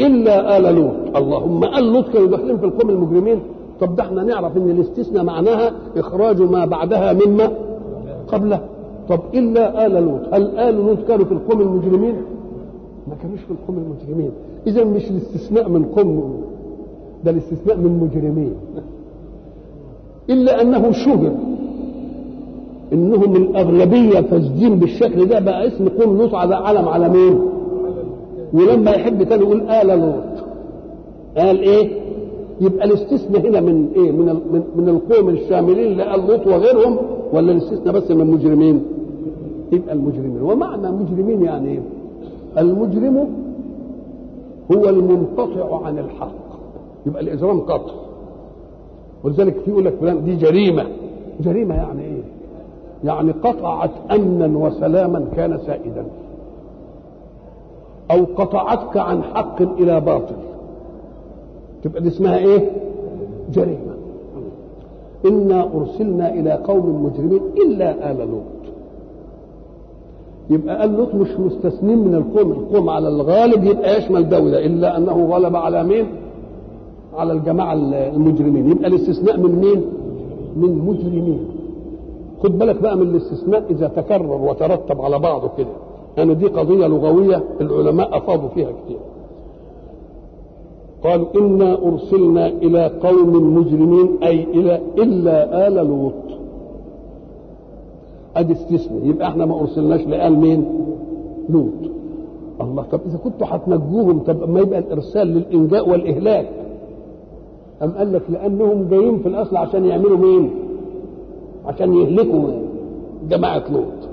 الا ال لوط اللهم ال لوط كانوا داخلين في القوم المجرمين طب ده احنا نعرف ان الاستثناء معناها اخراج ما بعدها مما قبله طب الا ال لوط هل ال لوط كانوا في القوم المجرمين ما كانوش في القوم المجرمين اذا مش الاستثناء من قوم ده الاستثناء من مجرمين الا انه شهر انهم الاغلبيه فاسدين بالشكل ده بقى اسم قوم لوط على علم على مين ولما يحب تاني يقول آل لوط قال ايه يبقى الاستثناء هنا من ايه من من, من القوم الشاملين لآل لوط وغيرهم ولا الاستثناء بس من مجرمين يبقى المجرمين ومعنى مجرمين يعني ايه المجرم هو المنقطع عن الحق يبقى الاجرام قطع ولذلك في يقول لك فلان دي جريمه جريمه يعني ايه يعني قطعت امنا وسلاما كان سائدا او قطعتك عن حق الى باطل تبقى دي اسمها ايه جريمه انا ارسلنا الى قوم مجرمين الا ال لوط يبقى ال لوط مش مستثنين من القوم القوم على الغالب يبقى يشمل ده وده الا انه غلب على مين على الجماعه المجرمين يبقى الاستثناء من مين من مجرمين خد بالك بقى من الاستثناء اذا تكرر وترتب على بعضه كده يعني دي قضيه لغويه العلماء افاضوا فيها كتير قالوا انا ارسلنا الى قوم مجرمين اي الى الا ال لوط ادي استثناء يبقى احنا ما ارسلناش لآل مين لوط الله طب اذا كنتوا هتنجوهم طب ما يبقى الارسال للانجاء والاهلاك ام قال لك لانهم جايين في الاصل عشان يعملوا مين عشان يهلكوا جماعه لوط